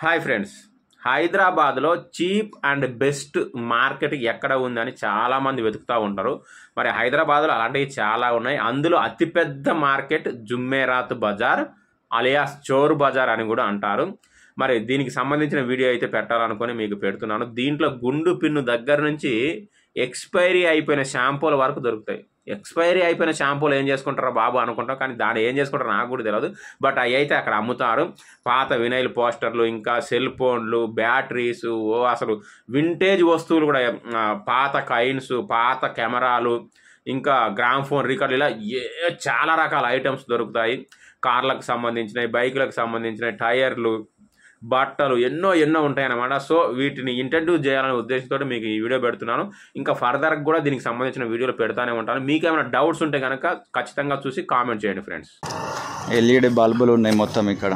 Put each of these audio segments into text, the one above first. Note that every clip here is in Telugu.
హాయ్ ఫ్రెండ్స్ హైదరాబాద్లో చీప్ అండ్ బెస్ట్ మార్కెట్ ఎక్కడ ఉందని చాలామంది వెతుకుతూ ఉంటారు మరి హైదరాబాద్లో అలాంటివి చాలా ఉన్నాయి అందులో అతిపెద్ద మార్కెట్ జుమ్మేరాత్ బజార్ అలియాస్ చోరు బజార్ అని కూడా అంటారు మరి దీనికి సంబంధించిన వీడియో అయితే పెట్టాలనుకొని మీకు పెడుతున్నాను దీంట్లో గుండు పిన్ను దగ్గర నుంచి ఎక్స్పైరీ అయిపోయిన షాంపూల వరకు దొరుకుతాయి ఎక్స్పైరీ అయిపోయిన షాంపూలు ఏం చేసుకుంటారో బాబు అనుకుంటాం కానీ దాన్ని ఏం చేసుకుంటారో నాకు కూడా తెలియదు బట్ అవి అయితే అక్కడ అమ్ముతారు పాత వినైల్ పోస్టర్లు ఇంకా సెల్ ఫోన్లు బ్యాటరీస్ ఓ అసలు వింటేజ్ వస్తువులు కూడా ఆ, పాత కైన్స్ పాత కెమెరాలు ఇంకా గ్రామ్ ఫోన్ రికార్డులు ఇలా ఏ చాలా రకాల ఐటమ్స్ దొరుకుతాయి కార్లకు సంబంధించినవి బైకులకు సంబంధించినవి టైర్లు బట్టలు ఎన్నో ఎన్నో ఉంటాయి అన్నమాట సో వీటిని ఇంట్రడ్యూస్ చేయాలనే ఉద్దేశంతో మీకు ఈ వీడియో పెడుతున్నాను ఇంకా ఫర్దర్ కూడా దీనికి సంబంధించిన వీడియోలు పెడతానే ఉంటాను మీకు ఏమైనా డౌట్స్ ఉంటే కనుక ఖచ్చితంగా చూసి కామెంట్ చేయండి ఫ్రెండ్స్ ఎల్ఈడి బల్బులు ఉన్నాయి మొత్తం ఇక్కడ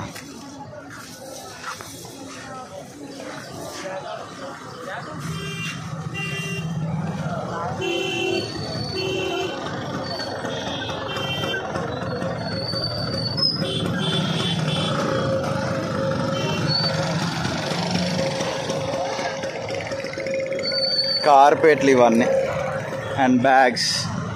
కార్పెట్లు ఇవన్నీ అండ్ బ్యాగ్స్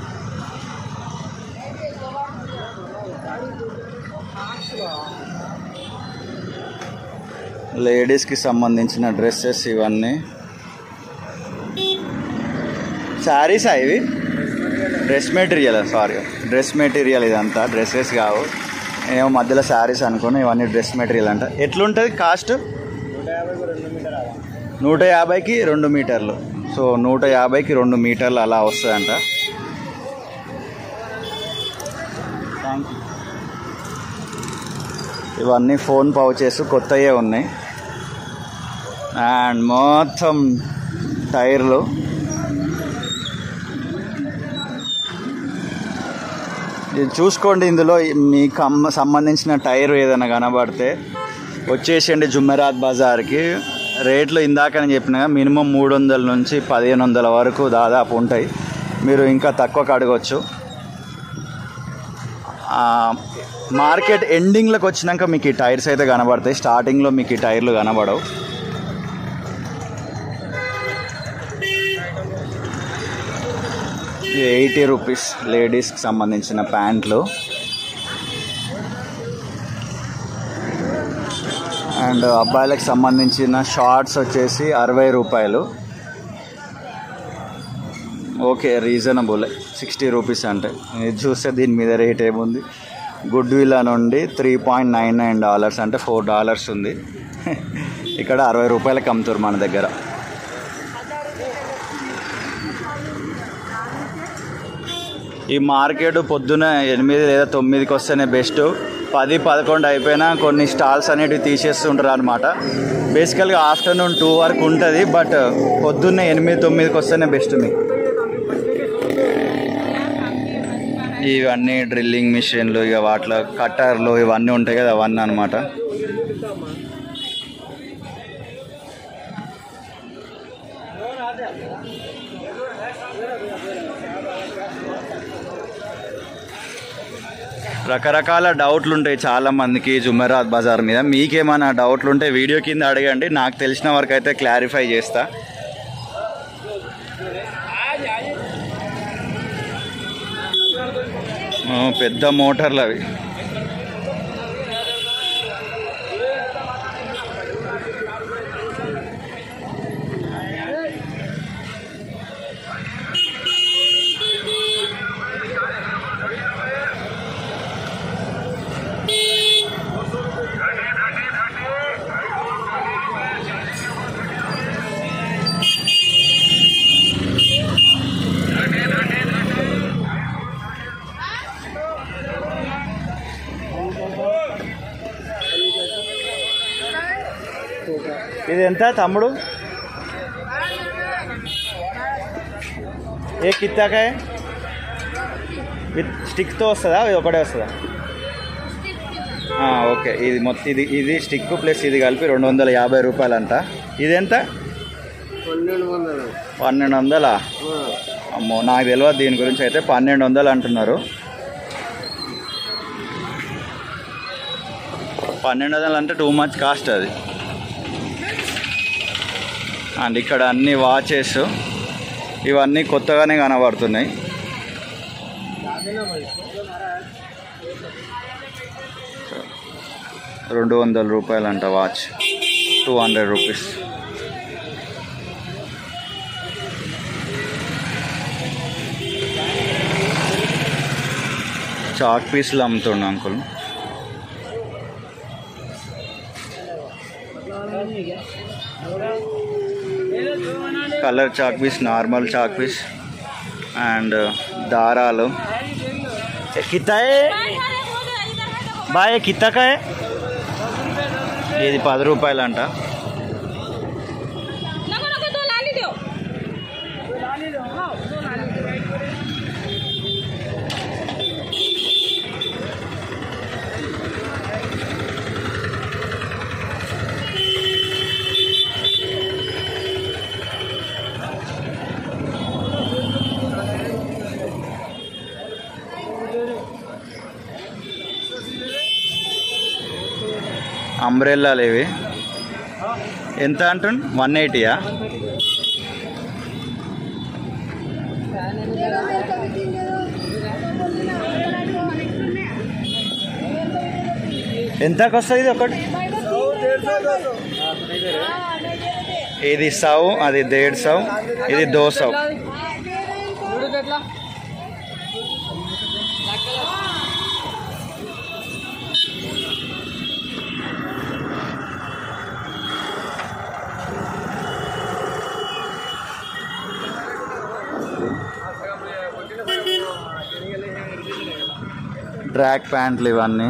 లేడీస్కి సంబంధించిన డ్రెస్సెస్ ఇవన్నీ శారీసా ఇవి dress material sari dress material ఇదంతా డ్రెస్సెస్ కావు ఏమో మధ్యలో శారీస్ అనుకుని ఇవన్నీ డ్రెస్ మెటీరియల్ అంట ఎట్లుంటుంది కాస్ట్ నూట యాభైకి రెండు మీటర్లు సో నూట యాభైకి రెండు మీటర్లు అలా వస్తుందంట థ్యాంక్ యూ ఇవన్నీ ఫోన్ పౌచెస్ కొత్తయే ఉన్నాయి అండ్ మొత్తం టైర్లు ఇది చూసుకోండి ఇందులో మీకు అమ్మ సంబంధించిన టైర్ ఏదైనా కనబడితే వచ్చేసండి జుమ్మెరాత్ బజార్కి రేట్లు ఇందాక నేను చెప్పిన మినిమం మూడు వందల నుంచి పదిహేను వందల వరకు దాదాపు ఉంటాయి మీరు ఇంకా తక్కువకు అడగవచ్చు ఆ, మార్కెట్ ఎండింగ్లోకి వచ్చినాక మీకు ఈ టైర్స్ అయితే కనబడతాయి స్టార్టింగ్లో మీకు ఈ టైర్లు కనబడవు ఇది ఎయిటీ రూపీస్ లేడీస్కి సంబంధించిన ప్యాంట్లు అండ్ అబ్బాయిలకు సంబంధించిన షార్ట్స్ వచ్చేసి అరవై రూపాయలు ఓకే రీజనబుల్ సిక్స్టీ రూపీస్ అంటే ఇది చూస్తే దీని మీద రేట్ ఏముంది గుడ్ విల్ నుండి three point nine nine dollars అంటే ఫోర్ డాలర్స్ ఉంది ఇక్కడ అరవై రూపాయలకి అమ్ముతారు మన దగ్గర ఈ మార్కెట్ పొద్దున ఎనిమిది లేదా తొమ్మిదికి వస్తేనే బెస్ట్ పది పదకొండు అయిపోయినా కొన్ని స్టాల్స్ అనేటివి తీసేస్తుంటారు అనమాట బేసికల్గా ఆఫ్టర్నూన్ టూ వరకు ఉంటుంది బట్ పొద్దున్నే ఎనిమిది తొమ్మిదికి వస్తేనే బెస్ట్ మీకు ఇవన్నీ డ్రిల్లింగ్ మిషన్లు ఇక వాటిలో కట్టర్లు ఇవన్నీ ఉంటాయి కదా అవన్నీ అనమాట రకరకాల డౌట్లు ఉంటాయి చాలా మందికి జుమెరాత్ బజార్ మీద మీకేమైనా డౌట్లు ఉంటే వీడియో కింద అడగండి నాకు తెలిసిన వరకు అయితే క్లారిఫై చేస్తా ఆ, పెద్ద మోటార్లు అవి ఇది ఎంత తమ్ముడు ఏ కిత్తాకాయ విత్ స్టిక్తో వస్తుందా ఇది ఒకటే వస్తుందా ఆ, ఓకే ఇది మొత్తం ఇది ఇది స్టిక్ ప్లస్ ఇది కలిపి రెండు వందల యాభై రూపాయలు అంట ఇది ఎంత పన్నెండు వందలు పన్నెండు వందలా అమ్మో నాకు తెలియదు దీని గురించి అయితే పన్నెండు వందలు అంటున్నారు పన్నెండు వందలు అంటే టూ మచ్ కాస్ట్ అది అండ్ ఇక్కడ అన్ని వాచెస్ ఇవన్నీ కొత్తగానే కనబడుతున్నాయి రెండు వందల రూపాయలంట watch two hundred rupees chalk పీస్లు అమ్ముతుండ uncle colour chalk piece normal chalk piece and దారాలు కితాయే బాయ్ కిత్తకాయ ఇది పది రూపాయలు అంట नको नको तो लाली देव అంబ్రెల్లాలు ఇవి ఎంత అంటుండు వన్ ఎయిటీయా ఎంతకు వస్తుంది ఇది ఒకటి ఇది సౌ అది దేడ్ సౌ ఇది దో సౌ ట్రాక్ ప్యాంట్లు ఇవన్నీ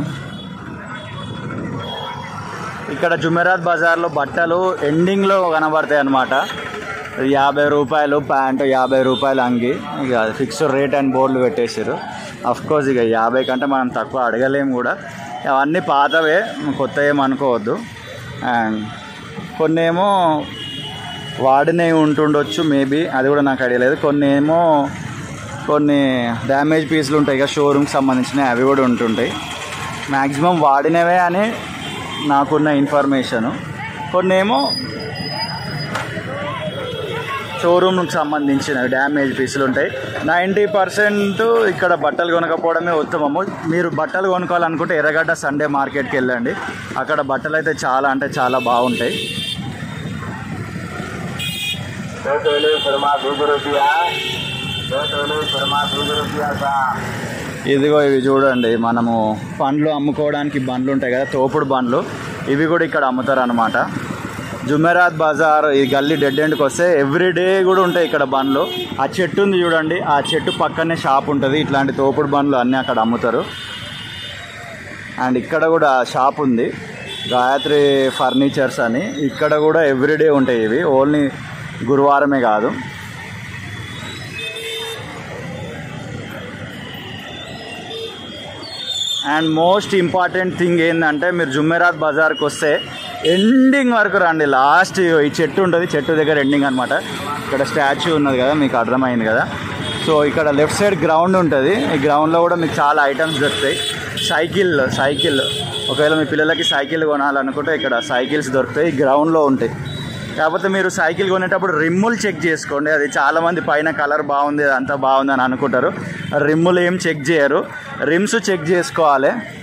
ఇక్కడ జుమెరాత్ బజార్లో బట్టలు ఎండింగ్లో కనబడతాయి అన్నమాట యాభై రూపాయలు ప్యాంటు యాభై రూపాయలు అంగి ఇక ఫిక్స్డ్ రేట్ అని బోర్డులు పెట్టేసారు అఫ్ కోర్స్ ఇక యాభై కంటే మనం తక్కువ అడగలేము కూడా అవన్నీ పాతవే కొత్త ఏం అనుకోవద్దు అండ్ కొన్ని ఏమో వాడినవి ఉంటుండొచ్చు మేబీ అది కూడా నాకు ఐడియా లేదు కొన్ని ఏమో కొన్ని డ్యామేజ్ పీసులు ఉంటాయి కదా షోరూమ్కి సంబంధించినవి అవి కూడా ఉంటుంటాయి మ్యాక్సిమం వాడినవే అని నాకున్న ఇన్ఫర్మేషను కొన్ని ఏమో షోరూమ్కి సంబంధించిన డ్యామేజ్ పీసులు ఉంటాయి నైంటీ పర్సెంట్ ఇక్కడ బట్టలు కొనకపోవడమే ఉత్తమము మీరు బట్టలు కొనుక్కోవాలనుకుంటే ఎర్రగడ్డ సండే మార్కెట్కి వెళ్ళండి అక్కడ బట్టలు అయితే చాలా అంటే చాలా బాగుంటాయి ఇదిగో ఇవి చూడండి మనము పండ్లు అమ్ముకోవడానికి బండ్లు ఉంటాయి కదా తోపుడు బండ్లు ఇవి కూడా ఇక్కడ అమ్ముతారు అనమాట జుమెరాత్ బజార్ ఈ గల్లీ డెడ్ ఎండ్కి వస్తే ఎవ్రీ డే కూడా ఉంటాయి ఇక్కడ బండ్లు ఆ చెట్టు ఉంది చూడండి ఆ చెట్టు పక్కనే షాప్ ఉంటుంది ఇట్లాంటి తోపుడు బండ్లు అన్నీ అక్కడ అమ్ముతారు అండ్ ఇక్కడ కూడా షాప్ ఉంది గాయత్రి ఫర్నిచర్స్ అని ఇక్కడ కూడా ఎవ్రీడే ఉంటాయి ఇవి ఓన్లీ గురువారమే కాదు అండ్ మోస్ట్ ఇంపార్టెంట్ థింగ్ ఏంటంటే మీరు జుమ్మెరాత్ బజార్కి వస్తే ఎండింగ్ వరకు రండి లాస్ట్ ఈ చెట్టు ఉంటుంది చెట్టు దగ్గర ఎండింగ్ అనమాట ఇక్కడ స్టాచ్యూ ఉన్నది కదా మీకు అర్థమైంది కదా సో ఇక్కడ లెఫ్ట్ సైడ్ గ్రౌండ్ ఉంటుంది ఈ గ్రౌండ్లో కూడా మీకు చాలా ఐటమ్స్ దొరుకుతాయి సైకిల్ సైకిల్ ఒకవేళ మీ పిల్లలకి సైకిల్ కొనాలనుకుంటే ఇక్కడ సైకిల్స్ దొరుకుతాయి ఈ గ్రౌండ్లో ఉంటాయి కాకపోతే మీరు సైకిల్ కొనేటప్పుడు రిమ్ములు చెక్ చేసుకోండి అది చాలామంది పైన కలర్ బాగుంది అంతా బాగుంది అని అనుకుంటారు రిమ్ములు ఏం చెక్ చేయరు రిమ్స్ చెక్ చేసుకోవాలి